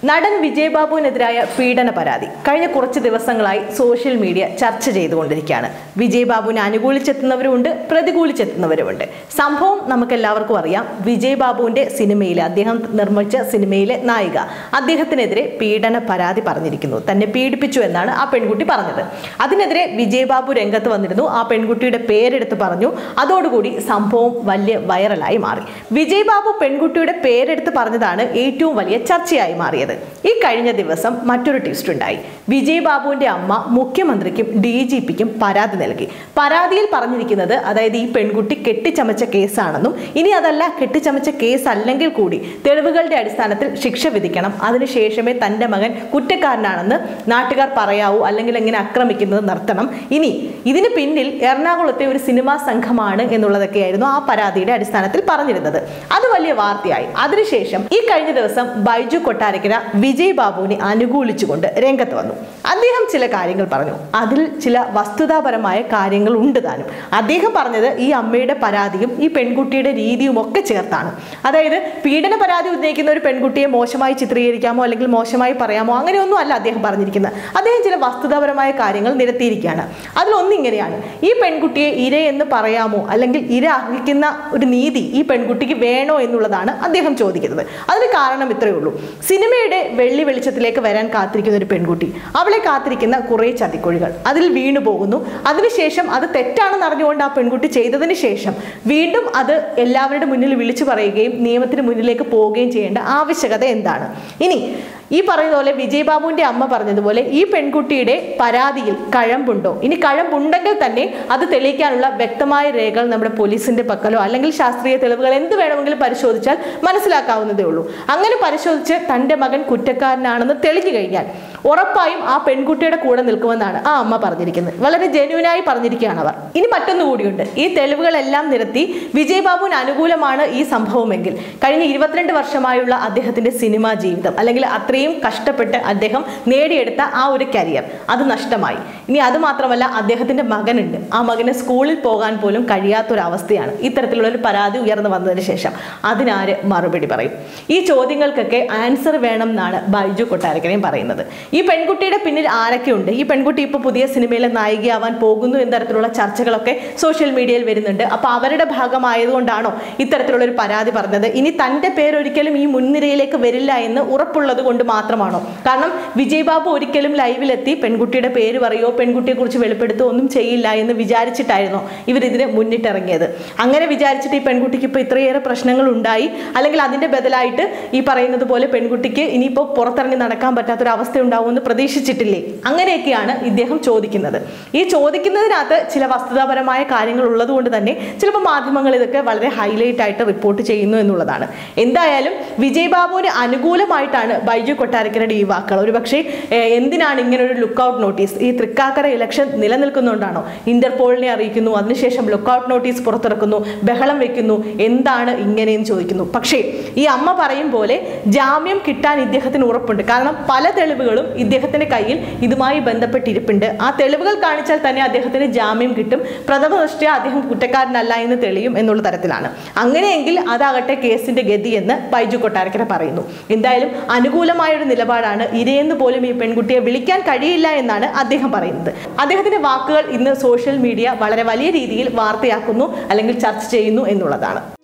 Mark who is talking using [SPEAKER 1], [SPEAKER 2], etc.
[SPEAKER 1] നടൻ വിജയബാബുവിനെതിരായ പീഡന പരാതി കഴിഞ്ഞ കുറച്ച് ദിവസങ്ങളായി സോഷ്യൽ മീഡിയ ചർച്ച ചെയ്തുകൊണ്ടിരിക്കുകയാണ് വിജയബാബുവിനെ അനുകൂലിച്ചെത്തുന്നവരുമുണ്ട് പ്രതികൂലിച്ചെത്തുന്നവരുമുണ്ട് സംഭവം നമുക്ക് എല്ലാവർക്കും അറിയാം വിജയബാബുവിന്റെ സിനിമയിലെ അദ്ദേഹം നിർമ്മിച്ച സിനിമയിലെ നായിക അദ്ദേഹത്തിനെതിരെ പീഡന പരാതി പറഞ്ഞിരിക്കുന്നു തന്നെ പീഡിപ്പിച്ചു എന്നാണ് ആ പെൺകുട്ടി പറഞ്ഞത് അതിനെതിരെ വിജയബാബു രംഗത്ത് വന്നിരുന്നു ആ പെൺകുട്ടിയുടെ പേരെടുത്ത് പറഞ്ഞു അതോടുകൂടി സംഭവം വലിയ വൈറലായി മാറി വിജയബാബു പെൺകുട്ടിയുടെ പേരെടുത്ത് പറഞ്ഞതാണ് ഏറ്റവും വലിയ ചർച്ചയായി മാറിയത് ഈ കഴിഞ്ഞ ദിവസം മറ്റൊരു ട്വിസ്റ്റ് ഉണ്ടായി വിജയബാബുവിന്റെ അമ്മ മുഖ്യമന്ത്രിക്കും ഡി ജി പിക്കും പരാതി നൽകി പരാതിയിൽ പറഞ്ഞിരിക്കുന്നത് അതായത് ഈ പെൺകുട്ടി കെട്ടിച്ചമച്ച കേസാണെന്നും ഇനി അതല്ല കെട്ടിച്ചമച്ച കേസ് അല്ലെങ്കിൽ കൂടി തെളിവുകളുടെ അടിസ്ഥാനത്തിൽ ശിക്ഷ വിധിക്കണം അതിനുശേഷമേ തന്റെ മകൻ കുറ്റക്കാരനാണെന്ന് നാട്ടുകാർ പറയാവൂ അല്ലെങ്കിൽ എങ്ങനെ ആക്രമിക്കുന്നത് നിർത്തണം ഇനി ഇതിന് പിന്നിൽ എറണാകുളത്തെ ഒരു സിനിമാ സംഘമാണ് എന്നുള്ളതൊക്കെയായിരുന്നു ആ പരാതിയുടെ അടിസ്ഥാനത്തിൽ പറഞ്ഞിരുന്നത് അത് വലിയ വാർത്തയായി അതിനുശേഷം ഈ കഴിഞ്ഞ ദിവസം ബൈജു കൊട്ടാരക്കര വിജയ് ബാബുവിനെ അനുകൂലിച്ചുകൊണ്ട് രംഗത്ത് വന്നു അദ്ദേഹം ചില കാര്യങ്ങൾ പറഞ്ഞു അതിൽ ചില വസ്തുതാപരമായ കാര്യങ്ങൾ ഉണ്ട് താനും അദ്ദേഹം പറഞ്ഞത് ഈ അമ്മയുടെ പരാതിയും ഈ പെൺകുട്ടിയുടെ രീതിയും ഒക്കെ ചേർത്താണ് അതായത് പീഡന പരാതി ഉന്നയിക്കുന്ന ഒരു പെൺകുട്ടിയെ മോശമായി ചിത്രീകരിക്കാമോ അല്ലെങ്കിൽ മോശമായി പറയാമോ അങ്ങനെയൊന്നും അല്ല അദ്ദേഹം പറഞ്ഞിരിക്കുന്നത് അദ്ദേഹം ചില വസ്തുതാപരമായ കാര്യങ്ങൾ നിരത്തിയിരിക്കുകയാണ് അതിലൊന്നിങ്ങനെയാണ് ഈ പെൺകുട്ടിയെ ഇര എന്ന് പറയാമോ അല്ലെങ്കിൽ ഇര അർഹിക്കുന്ന ഒരു നീതി ഈ പെൺകുട്ടിക്ക് വേണോ എന്നുള്ളതാണ് അദ്ദേഹം ചോദിക്കുന്നത് അതിന് കാരണം ഇത്രയേ ഉള്ളൂ സിനിമയുടെ വെള്ളി വെളിച്ചത്തിലേക്ക് വരാൻ കാത്തിരിക്കുന്ന ഒരു പെൺകുട്ടി അവളെ കാത്തിരിക്കുന്ന കുറേ ചതിക്കുഴികൾ അതിൽ വീണു പോകുന്നു അതിനുശേഷം അത് തെറ്റാണെന്ന് അറിഞ്ഞുകൊണ്ട് ആ പെൺകുട്ടി ചെയ്തതിന് ശേഷം വീണ്ടും അത് എല്ലാവരുടെ മുന്നിൽ വിളിച്ചു പറയുകയും നിയമത്തിന് മുന്നിലേക്ക് പോവുകയും ചെയ്യേണ്ട ആവശ്യകത എന്താണ് ഇനി ഈ പറയുന്ന പോലെ വിജയബാബുവിന്റെ അമ്മ പറഞ്ഞതുപോലെ ഈ പെൺകുട്ടിയുടെ പരാതിയിൽ കഴമ്പുണ്ടോ ഇനി കഴമ്പുണ്ടെങ്കിൽ തന്നെ അത് തെളിയിക്കാനുള്ള വ്യക്തമായ രേഖകൾ നമ്മുടെ പോലീസിന്റെ പക്കലോ അല്ലെങ്കിൽ ശാസ്ത്രീയ തെളിവുകൾ എന്ത് വേണമെങ്കിലും പരിശോധിച്ചാൽ മനസ്സിലാക്കാവുന്നതേ ഉള്ളൂ അങ്ങനെ പരിശോധിച്ച് തന്റെ മകൻ കുറ്റക്കാരനാണെന്ന് തെളിഞ്ഞു കഴിഞ്ഞാൽ ഉറപ്പായും ആ പെൺകുട്ടിയുടെ കൂടെ നിൽക്കുമെന്നാണ് ആ അമ്മ പറഞ്ഞിരിക്കുന്നത് വളരെ ജെന്യൂനായി പറഞ്ഞിരിക്കുകയാണ് അവർ ഇനി മറ്റൊന്നു കൂടിയുണ്ട് ഈ തെളിവുകളെല്ലാം നിരത്തി വിജയബാബുവിന് അനുകൂലമാണ് ഈ സംഭവമെങ്കിൽ കഴിഞ്ഞ ഇരുപത്തിരണ്ട് വർഷമായുള്ള അദ്ദേഹത്തിന്റെ സിനിമാ ജീവിതം അല്ലെങ്കിൽ അത്രയും കഷ്ടപ്പെട്ട് അദ്ദേഹം നേടിയെടുത്ത ആ ഒരു കരിയർ അത് നഷ്ടമായി ഇനി അത് മാത്രമല്ല അദ്ദേഹത്തിന്റെ മകനുണ്ട് ആ മകന് സ്കൂളിൽ പോകാൻ പോലും കഴിയാത്തൊരവസ്ഥയാണ് ഇത്തരത്തിലുള്ള ഒരു പരാതി ഉയർന്നു വന്നതിന് ശേഷം അതിനാര് മറുപടി പറയും ഈ ചോദ്യങ്ങൾക്കൊക്കെ ആൻസർ വേണം എന്നാണ് ബൈജു കൊട്ടാരക്കരയും പറയുന്നത് ഈ പെൺകുട്ടിയുടെ പിന്നിൽ ആരൊക്കെയുണ്ട് ഈ പെൺകുട്ടി ഇപ്പോൾ പുതിയ സിനിമയിലെ നായികയാവാൻ പോകുന്നു എന്ന തരത്തിലുള്ള ചർച്ചകളൊക്കെ സോഷ്യൽ മീഡിയയിൽ വരുന്നുണ്ട് അപ്പോൾ അവരുടെ ഭാഗമായതുകൊണ്ടാണോ ഇത്തരത്തിലുള്ള ഒരു പരാതി പറഞ്ഞത് ഇനി തൻ്റെ പേരൊരിക്കലും ഈ മുൻനിരയിലേക്ക് വരില്ല എന്ന് ഉറപ്പുള്ളത് കൊണ്ട് മാത്രമാണോ കാരണം വിജയ് ബാബു ഒരിക്കലും ലൈവിലെത്തി പെൺകുട്ടിയുടെ പേര് പറയോ പെൺകുട്ടിയെ കുറിച്ച് വെളിപ്പെടുത്തുകയോ ഒന്നും ചെയ്യില്ല എന്ന് വിചാരിച്ചിട്ടായിരുന്നോ ഇവരിതിന് മുന്നിട്ടിറങ്ങിയത് അങ്ങനെ വിചാരിച്ചിട്ട് ഈ പെൺകുട്ടിക്ക് ഇപ്പോൾ ഇത്രയേറെ പ്രശ്നങ്ങൾ ഉണ്ടായി അല്ലെങ്കിൽ അതിന്റെ ബദലായിട്ട് ഈ പറയുന്നത് പോലെ പെൺകുട്ടിക്ക് ഇനിയിപ്പോൾ പുറത്തിറങ്ങി നടക്കാൻ പറ്റാത്തൊരു അവസ്ഥ ഉണ്ടാവുമെന്ന് പ്രതീക്ഷിച്ചിട്ടില്ലേ അങ്ങനെയൊക്കെയാണ് ഇദ്ദേഹം ചോദിക്കുന്നത് ഈ ചോദിക്കുന്നതിനകത്ത് ചില വസ്തുതാപരമായ കാര്യങ്ങൾ ഉള്ളതുകൊണ്ട് തന്നെ ചിലപ്പോൾ മാധ്യമങ്ങൾ ഇതൊക്കെ വളരെ ഹൈലൈറ്റ് ആയിട്ട് റിപ്പോർട്ട് ചെയ്യുന്നു എന്നുള്ളതാണ് എന്തായാലും വിജയ് ബാബുവിന് അനുകൂലമായിട്ടാണ് ബൈജു കൊട്ടാരക്കരയുടെ ഈ വാക്കുകൾ ഒരു പക്ഷേ എന്തിനാണ് ഇങ്ങനെ ഒരു ലുക്കൗട്ട് നോട്ടീസ് ഈ തൃക്കാക്കര ഇലക്ഷൻ നിലനിൽക്കുന്നുകൊണ്ടാണോ ഇന്റർപോളിനെ അറിയിക്കുന്നു അതിനുശേഷം ലുക്കൗട്ട് നോട്ടീസ് പുറത്തിറക്കുന്നു ബഹളം വെക്കുന്നു എന്താണ് ഇങ്ങനെയെന്ന് ചോദിക്കുന്നു പക്ഷേ ഈ അമ്മ പറയും പോലെ ജാമ്യം കിട്ടാൻ ഇദ്ദേഹത്തിന് ഉറപ്പുണ്ട് കാരണം പല തെളിവുകളും ഇദ്ദേഹത്തിന്റെ കയ്യിൽ ഇതുമായി ബന്ധപ്പെട്ടിരിപ്പുണ്ട് ആ തെളിവുകൾ കാണിച്ചാൽ തന്നെ അദ്ദേഹത്തിന് ജാമ്യം കിട്ടും പ്രഥമ ദൃഷ്ടിയ അദ്ദേഹം കുറ്റക്കാരനല്ല എന്ന് തെളിയും എന്നുള്ള തരത്തിലാണ് അങ്ങനെയെങ്കിൽ അതാകട്ടെ കേസിന്റെ ഗതി എന്ന് ബൈജു കൊട്ടാരക്കര പറയുന്നു എന്തായാലും അനുകൂലമായ ഒരു നിലപാടാണ് ഇരയെന്ന് പോലും ഈ പെൺകുട്ടിയെ വിളിക്കാൻ കഴിയില്ല എന്നാണ് അദ്ദേഹം പറയുന്നത് അദ്ദേഹത്തിന്റെ വാക്കുകൾ ഇന്ന് സോഷ്യൽ മീഡിയ വളരെ വലിയ രീതിയിൽ വാർത്തയാക്കുന്നു അല്ലെങ്കിൽ ചർച്ച ചെയ്യുന്നു എന്നുള്ളതാണ്